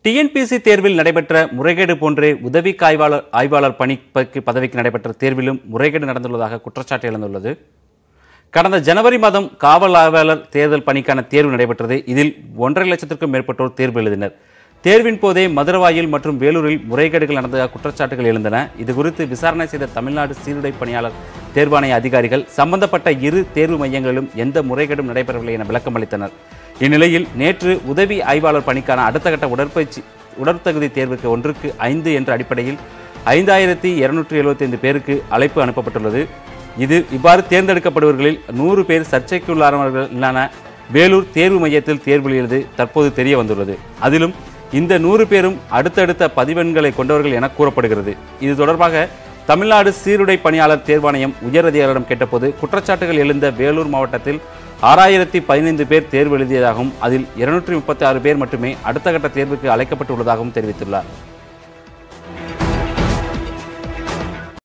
TNPSC தேர்வில் நடைபெற்ற முறைகேடு போன்றே உதவி ஆய்வாளர் ஆய்வாளர் பணிக்கு பதவிக்கு நடைபெற்ற தேர்விலும் முறைகேடு நடந்துள்ளதாக குற்றச்சாட்டு எழுந்துள்ளது கடந்த ஜனவரி மாதம் காவல் ஆய்வாளர் தேர்தல் பணிக்கான தேர்வு நடைபெற்றது இதில் ஒன்றரை லட்சத்திற்கும் மேற்பட்டோர் தேர்வு எழுதினர் தேர்வின் போதே மதுரவாயில் மற்றும் வேலூரில் முறைகேடுகள் நடந்ததாக குற்றச்சாட்டுகள் எழுந்தன இது குறித்து விசாரணை செய்த தமிழ்நாடு சீருடை பணியாளர் தேர்வாணைய அதிகாரிகள் சம்பந்தப்பட்ட இரு தேர்வு மையங்களிலும் எந்த முறைகேடும் நடைபெறவில்லை என விளக்கம் அளித்தனர் இந்நிலையில் நேற்று உதவி ஆய்வாளர் பணிக்கான அடுத்த கட்ட உடற்பயிற்சி உடற்தகுதி தேர்வுக்கு ஒன்றுக்கு ஐந்து என்ற அடிப்படையில் ஐந்தாயிரத்தி இருநூற்றி எழுபத்தைந்து பேருக்கு அழைப்பு அனுப்பப்பட்டுள்ளது இது இவ்வாறு தேர்ந்தெடுக்கப்படுபவர்களில் நூறு பேர் சர்ச்சைக்குள்ளானவர்களான வேலூர் தேர்வு மையத்தில் தேர்வு எழுதி தற்போது தெரிய வந்துள்ளது அதிலும் இந்த நூறு பேரும் அடுத்தடுத்த பதிவெண்களை கொண்டவர்கள் என கூறப்படுகிறது இது தொடர்பாக தமிழ்நாடு சீருடை பணியாளர் தேர்வாணையம் உயரதிகாரிடம் கேட்டபோது குற்றச்சாட்டுகள் எழுந்த வேலூர் மாவட்டத்தில் ஆறாயிரத்தி பதினைந்து பேர் தேர்வு எழுதியதாகவும் அதில் இருநூற்றி முப்பத்தி ஆறு பேர் மட்டுமே அடுத்த கட்ட தேர்வுக்கு அழைக்கப்பட்டுள்ளதாகவும் தெரிவித்துள்ளார்